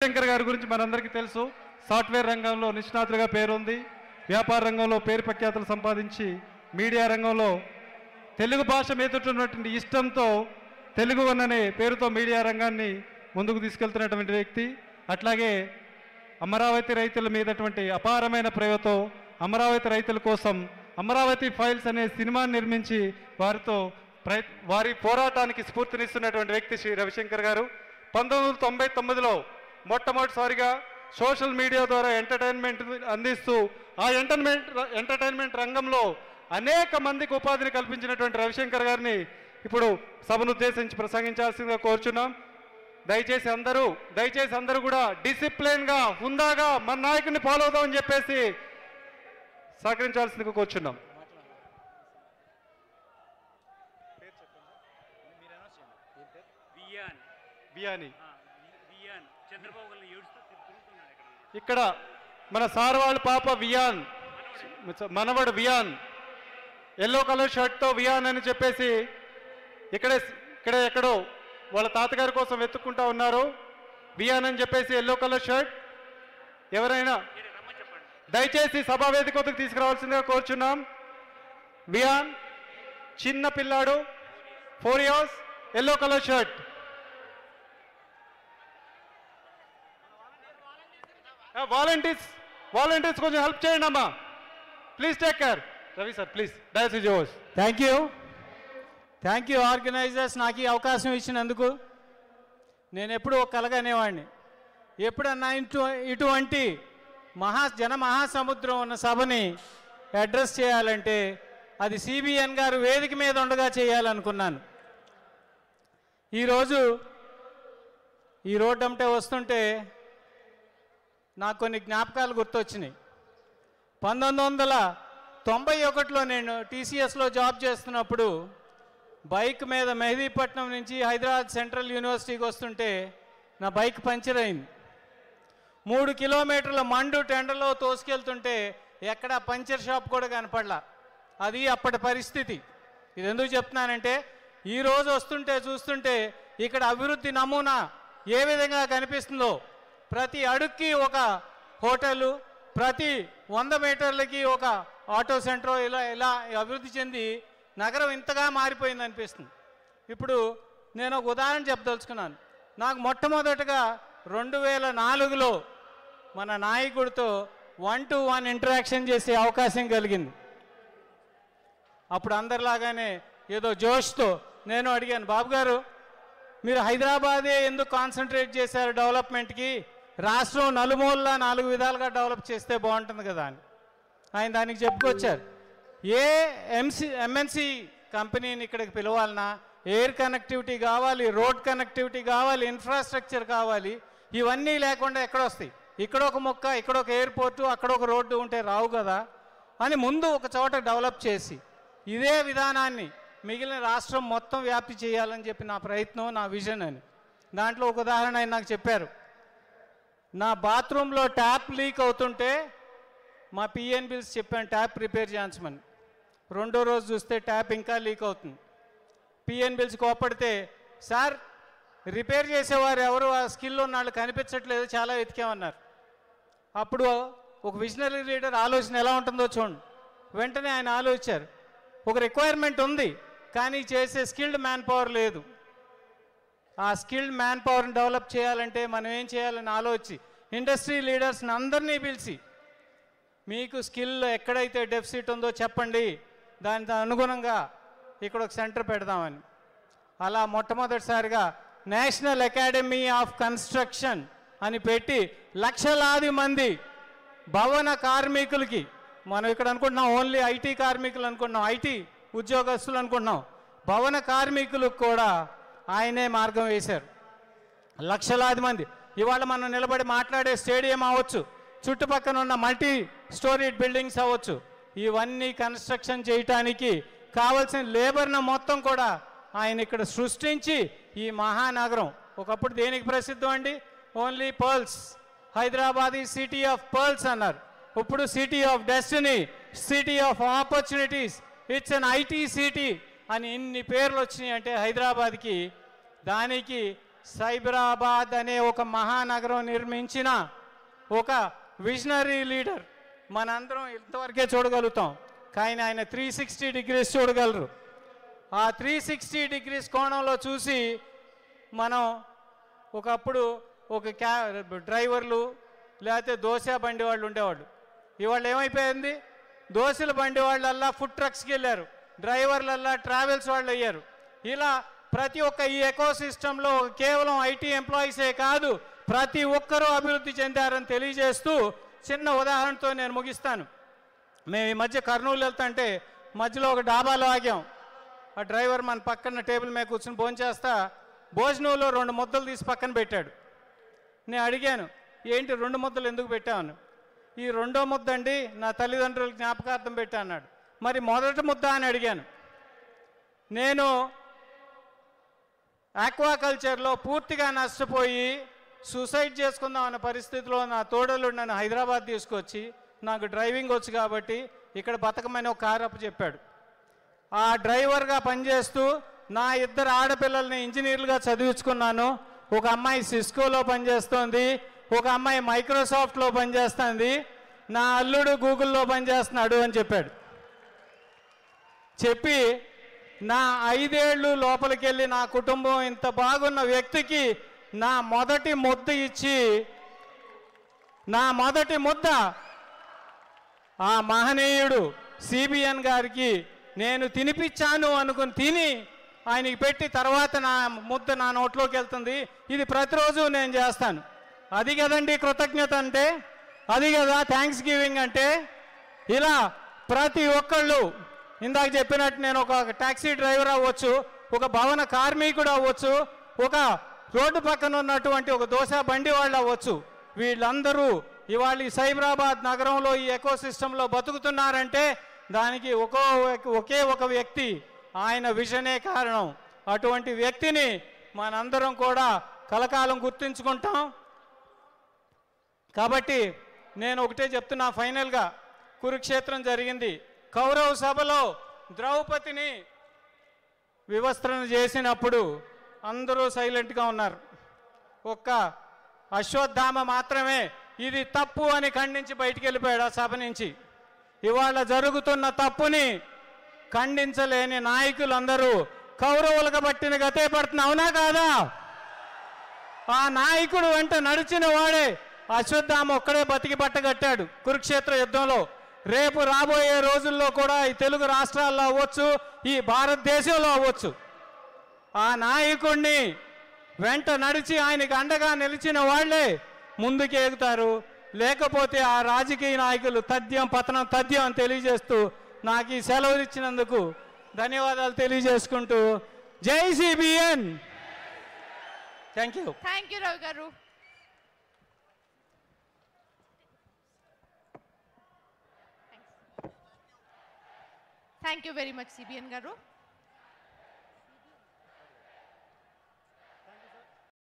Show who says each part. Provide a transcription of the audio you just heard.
Speaker 1: రవిశంకర్ గారి గురించి మనందరికీ తెలుసు సాఫ్ట్వేర్ రంగంలో నిష్ణాతులుగా పేరుంది వ్యాపార రంగంలో పేరు ప్రఖ్యాతులు సంపాదించి మీడియా రంగంలో తెలుగు భాష మీదున్నటువంటి ఇష్టంతో తెలుగు వన్ అనే పేరుతో మీడియా రంగాన్ని ముందుకు తీసుకెళ్తున్నటువంటి వ్యక్తి అట్లాగే అమరావతి రైతుల మీదటువంటి అపారమైన ప్రేమతో అమరావతి రైతుల కోసం అమరావతి ఫైల్స్ అనే సినిమాని నిర్మించి వారితో ప్రయ వారి పోరాటానికి స్ఫూర్తినిస్తున్నటువంటి వ్యక్తి శ్రీ రవిశంకర్ గారు పంతొమ్మిది వందల తొంభై తొమ్మిదిలో మొట్టమొదటిసారిగా సోషల్ మీడియా ద్వారా ఎంటర్టైన్మెంట్ అందిస్తూ ఆ ఎంటర్టైన్మెంట్ ఎంటర్టైన్మెంట్ రంగంలో అనేక మందికి ఉపాధిని కల్పించినటువంటి రవిశంకర్ గారిని ఇప్పుడు సభను ఉద్దేశించి ప్రసంగించాల్సిందిగా కోరుచున్నాం దయచేసి అందరూ దయచేసి అందరూ కూడా డిసిప్లిన్ గా హుందాగా మన నాయకుడిని ఫాలో అవుదామని చెప్పేసి సహకరించాల్సిందిగా కోరుచున్నాం
Speaker 2: వియాన్
Speaker 1: బియాని
Speaker 2: ఆ, వి- వియాన్ చంద్రబాబు గారిని ఏడుస్తూ తిరు- తిరుగుతున్నాడు ఇక్కడ
Speaker 1: ఇక్కడ మన సార్ వాళ్ళ పాప వియాన్ మనవడు వియాన్ ఎల్లో కలర్ షర్ట్తో వియాన్ అని చెప్పేసి ఇక్కడే ఇక్కడే ఎక్కడో వాళ్ళ తాతగారి కోసం వెతుక్కుంటా ఉన్నారు వియాన్ అని చెప్పేసి ఎల్లో కలర్ షర్ట్ ఎవరైనా
Speaker 2: ఈడ రమ్మని చెప్పండి
Speaker 1: దయచేసి సభా వేదిక వద్దకు తీసుకురావాల్సిందిగా కోరుచున్నాం వియాన్ చిన్న పిల్లాడు four years yellow colour shirt volunteers volunteers కొంచెం హెల్ప్ చేయండి అమ్మా please take care Ravi sir please దయచేసి జోస్
Speaker 3: thank you thank you organisers నాకు ఈ అవకాశం ఇచ్చినందుకు నేను ఎప్పుడూ ఒక కలగనేవాడిని ఎప్పుడన్నా ఇటు ఇటువంటి మహా జన మహాసముద్రం ఉన్న సభని అడ్రస్ చేయాలంటే అది సిబిఎన్ గారు వేదిక మీద ఉండగా చేయాలనుకున్నాను ఈరోజు ఈ రోడ్డు అంటే వస్తుంటే నాకు కొన్ని జ్ఞాపకాలు గుర్తొచ్చినాయి పంతొమ్మిది వందల తొంభై ఒకటిలో నేను టీసీఎస్లో జాబ్ చేస్తున్నప్పుడు బైక్ మీద మెహదీపట్నం నుంచి హైదరాబాద్ సెంట్రల్ యూనివర్సిటీకి వస్తుంటే నా బైక్ పంచర్ అయింది మూడు కిలోమీటర్ల మండు టెండలో తోసుకెళ్తుంటే ఎక్కడ పంచర్ షాప్ కూడా కనపడలా అది అప్పటి పరిస్థితి ఇది ఎందుకు చెప్తున్నానంటే ఈ రోజు వస్తుంటే చూస్తుంటే ఇక్కడ అభివృద్ధి నమూనా ఏ విధంగా కనిపిస్తుందో ప్రతి అడుక్కి ఒక హోటలు ప్రతి వంద మీటర్లకి ఒక ఆటో సెంటర్ ఇలా ఇలా అభివృద్ధి చెంది నగరం ఇంతగా మారిపోయింది అనిపిస్తుంది ఇప్పుడు నేను ఒక ఉదాహరణ చెప్పదలుచుకున్నాను నాకు మొట్టమొదటగా రెండు వేల నాలుగులో మన నాయకుడితో వన్ టు వన్ ఇంటరాక్షన్ చేసే అవకాశం కలిగింది అప్పుడు అందరిలాగానే ఏదో జోష్తో నేను అడిగాను బాబు గారు మీరు హైదరాబాదే ఎందుకు కాన్సన్ట్రేట్ చేశారు డెవలప్మెంట్కి రాష్ట్రం నలుమూలలా నాలుగు విధాలుగా డెవలప్ చేస్తే బాగుంటుంది కదా అని ఆయన దానికి చెప్పుకొచ్చారు ఏ ఎంసీ ఎంఎన్సి కంపెనీని ఇక్కడికి పిలవాలన్నా ఎయిర్ కనెక్టివిటీ కావాలి రోడ్ కనెక్టివిటీ కావాలి ఇన్ఫ్రాస్ట్రక్చర్ కావాలి ఇవన్నీ లేకుండా ఎక్కడ వస్తాయి ఇక్కడ ఒక మొక్క ఇక్కడ ఒక ఎయిర్పోర్టు అక్కడ ఒక రోడ్డు ఉంటే రావు కదా అని ముందు ఒక చోట డెవలప్ చేసి ఇదే విధానాన్ని మిగిలిన రాష్ట్రం మొత్తం వ్యాప్తి చేయాలని చెప్పి నా ప్రయత్నం నా విజన్ అని దాంట్లో ఒక ఉదాహరణ ఆయన నాకు చెప్పారు నా బాత్రూంలో ట్యాప్ లీక్ అవుతుంటే మా పిఎన్ బిల్స్ చెప్పాను ట్యాప్ రిపేర్ చేయించమని రెండో రోజు చూస్తే ట్యాప్ ఇంకా లీక్ అవుతుంది పిఎన్ బిల్స్ కోపడితే సార్ రిపేర్ చేసేవారు ఎవరు ఆ స్కిల్ ఉన్న వాళ్ళు కనిపించట్లేదు చాలా వెతికామన్నారు అప్పుడు ఒక విజనరీ లీడర్ ఆలోచన ఎలా ఉంటుందో చూడండి వెంటనే ఆయన ఆలోచించారు ఒక రిక్వైర్మెంట్ ఉంది కానీ చేసే స్కిల్డ్ మ్యాన్ పవర్ లేదు ఆ స్కిల్డ్ మ్యాన్ పవర్ని డెవలప్ చేయాలంటే మనం ఏం చేయాలని ఆలోచించి ఇండస్ట్రీ లీడర్స్ని అందరినీ పిలిచి మీకు స్కిల్ ఎక్కడైతే డెఫిసిట్ ఉందో చెప్పండి దానికి అనుగుణంగా ఇక్కడ ఒక సెంటర్ పెడదామని అలా మొట్టమొదటిసారిగా నేషనల్ అకాడమీ ఆఫ్ కన్స్ట్రక్షన్ అని పెట్టి లక్షలాది మంది భవన కార్మికులకి మనం ఇక్కడ అనుకుంటున్నాం ఓన్లీ ఐటీ కార్మికులు అనుకుంటున్నాం ఐటీ ఉద్యోగస్తులు అనుకుంటున్నాం భవన కార్మికులకు కూడా ఆయనే మార్గం వేశారు లక్షలాది మంది ఇవాళ మనం నిలబడి మాట్లాడే స్టేడియం అవ్వచ్చు చుట్టుపక్కల ఉన్న మల్టీ స్టోరీ బిల్డింగ్స్ అవ్వచ్చు ఇవన్నీ కన్స్ట్రక్షన్ చేయటానికి కావలసిన లేబర్ను మొత్తం కూడా ఆయన ఇక్కడ సృష్టించి ఈ మహానగరం ఒకప్పుడు దేనికి ప్రసిద్ధం అండి ఓన్లీ పర్ల్స్ హైదరాబాద్ ఈ సిటీ ఆఫ్ పర్ల్స్ అన్నారు ఇప్పుడు city of destiny city of opportunities it's an IT city అని ఇన్ని పేర్లు వచ్చినాయి అంటే హైదరాబాద్కి దానికి సైబరాబాద్ అనే ఒక మహానగరం నిర్మించిన ఒక విజనరీ లీడర్ మనందరం ఇంతవరకే చూడగలుగుతాం కానీ ఆయన త్రీ సిక్స్టీ డిగ్రీస్ చూడగలరు ఆ త్రీ సిక్స్టీ డిగ్రీస్ కోణంలో చూసి మనం ఒకప్పుడు ఒక క్యా డ్రైవర్లు లేకపోతే దోశ బండి వాళ్ళు ఉండేవాళ్ళు ఇవాళ ఏమైపోయింది దోశల బండి వాళ్ళల్లా ఫుడ్ ట్రక్స్కి వెళ్ళారు డ్రైవర్లల్లా ట్రావెల్స్ వాళ్ళు అయ్యారు ఇలా ప్రతి ఒక్క ఈ ఎకో సిస్టంలో కేవలం ఐటీ ఎంప్లాయీసే కాదు ప్రతి ఒక్కరూ అభివృద్ధి చెందారని తెలియజేస్తూ చిన్న ఉదాహరణతో నేను ముగిస్తాను మేము ఈ మధ్య కర్నూలు వెళ్తుంటే మధ్యలో ఒక డాబాలో ఆగాం ఆ డ్రైవర్ మన పక్కన టేబుల్ మీద కూర్చుని భోంచేస్తా భోజనంలో రెండు ముద్దలు తీసి పక్కన పెట్టాడు నేను అడిగాను ఏంటి రెండు ముద్దలు ఎందుకు పెట్టాను ఈ రెండో ముద్ద అండి నా తల్లిదండ్రుల జ్ఞాపకార్థం పెట్టా అన్నాడు మరి మొదటి ముద్ద అని అడిగాను నేను ఆక్వాకల్చర్లో పూర్తిగా నష్టపోయి సూసైడ్ చేసుకుందాం అన్న పరిస్థితిలో నా తోడలు నన్ను హైదరాబాద్ తీసుకొచ్చి నాకు డ్రైవింగ్ వచ్చు కాబట్టి ఇక్కడ బతకమని ఒక కారు అప్పు చెప్పాడు ఆ డ్రైవర్గా పనిచేస్తూ నా ఇద్దరు ఆడపిల్లల్ని ఇంజనీర్లుగా చదివించుకున్నాను ఒక అమ్మాయి సిస్కోలో పనిచేస్తోంది ఒక అమ్మాయి మైక్రోసాఫ్ట్లో పనిచేస్తుంది నా అల్లుడు గూగుల్లో పనిచేస్తున్నాడు అని చెప్పాడు చెప్పి నా ఐదేళ్ళు లోపలికి వెళ్ళి నా కుటుంబం ఇంత బాగున్న వ్యక్తికి నా మొదటి ముద్ద ఇచ్చి నా మొదటి ముద్ద ఆ మహనీయుడు సిబిఎన్ గారికి నేను తినిపించాను అనుకుని తిని ఆయనకి పెట్టి తర్వాత నా ముద్ద నా నోట్లోకి వెళ్తుంది ఇది ప్రతిరోజు నేను చేస్తాను అది కదండి కృతజ్ఞత అంటే అది కదా థ్యాంక్స్ గివింగ్ అంటే ఇలా ప్రతి ఒక్కళ్ళు ఇందాక చెప్పినట్టు నేను ఒక టాక్సీ డ్రైవర్ అవ్వచ్చు ఒక భవన కార్మికుడు అవ్వచ్చు ఒక రోడ్డు పక్కన ఉన్నటువంటి ఒక దోశ బండి వాళ్ళు అవ్వచ్చు వీళ్ళందరూ ఇవాళ ఈ సైబరాబాద్ నగరంలో ఈ ఎకో సిస్టంలో బతుకుతున్నారంటే దానికి ఒక్కో వ్యక్- ఒకే ఒక వ్యక్తి ఆయన విజనే కారణం అటువంటి వ్యక్తిని మనందరం కూడా కలకాలం గుర్తుంచుకుంటాం కాబట్టి నేను ఒకటే చెప్తున్నా ఫైనల్గా కురుక్షేత్రం జరిగింది కౌరవ సభలో ద్రౌపదిని వివస్త్రణ చేసినప్పుడు అందరూ సైలెంట్గా ఉన్నారు ఒక్క అశ్వత్థామ మాత్రమే ఇది తప్పు అని ఖండించి బయటికి వెళ్ళిపోయాడు ఆ సభ నుంచి ఇవాళ జరుగుతున్న తప్పుని ఖండించలేని నాయకులందరూ కౌరవులకు పట్టిన గతే పడుతున్నా అవునా కాదా ఆ నాయకుడు వెంట నడిచిన వాడే అశ్వత్థామ ఒక్కడే బతికి పట్టగట్టాడు కురుక్షేత్ర యుద్ధంలో రేపు రాబోయే రోజుల్లో కూడా ఈ తెలుగు రాష్ట్రాల్లో అవ్వచ్చు ఈ భారతదేశంలో అవ్వచ్చు ఆ నాయకుణ్ణి వెంట నడిచి ఆయనకి అండగా నిలిచిన వాళ్ళే ముందుకు ఎగుతారు లేకపోతే ఆ రాజకీయ నాయకులు తథ్యం పతనం తథ్యం అని తెలియజేస్తూ నాకు ఈ సెలవు ఇచ్చినందుకు ధన్యవాదాలు తెలియజేసుకుంటూ జై CBN thank you
Speaker 4: thank you Ravi గారు thank you very much CBN గారు